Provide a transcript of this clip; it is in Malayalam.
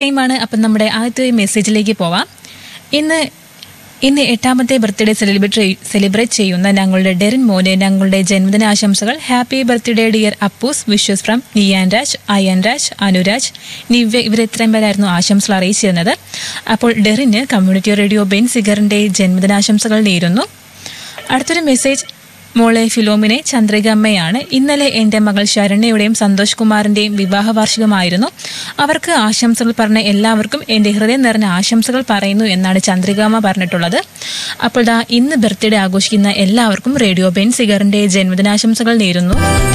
ടൈമാണ് അപ്പം നമ്മുടെ ആദ്യത്തെ മെസ്സേജിലേക്ക് പോവാം ഇന്ന് ഇന്ന് എട്ടാമത്തെ ബർത്ത്ഡേ സെലിബ്രേറ്റ് സെലിബ്രേറ്റ് ചെയ്യുന്ന ഞങ്ങളുടെ ഡെറിൻ മോന് ഞങ്ങളുടെ ജന്മദിനാശംസകൾ happy birthday dear Appus wishes from Niyan Raj Ayan Raj Anuraj Nivya ഇവർ ഇത്രയും പേരായിരുന്നു ആശംസകൾ അറിയിച്ചിരുന്നത് അപ്പോൾ ഡെറിന് കമ്മ്യൂണിറ്റി റേഡിയോ ബെൻ സിഗറിന്റെ ജന്മദിനാശംസകൾ നേരുന്നു അടുത്തൊരു മെസ്സേജ് മോളെ ഫിലോമിനെ ചന്ദ്രികമ്മയാണ് ഇന്നലെ എന്റെ മകൾ ശരണ്യയുടെയും സന്തോഷ് കുമാറിന്റെയും വിവാഹ വാർഷികമായിരുന്നു അവർക്ക് ആശംസകൾ പറഞ്ഞ എല്ലാവർക്കും എന്റെ ഹൃദയം നിറഞ്ഞ ആശംസകൾ പറയുന്നു എന്നാണ് ചന്ദ്രികാമ്മ പറഞ്ഞിട്ടുള്ളത് അപ്പോൾ ദാ ഇന്ന് ബർത്ത്ഡേ ആഘോഷിക്കുന്ന എല്ലാവർക്കും റേഡിയോ ബെൻ സിഗറിന്റെ ജന്മദിനാശംസകൾ നേരുന്നു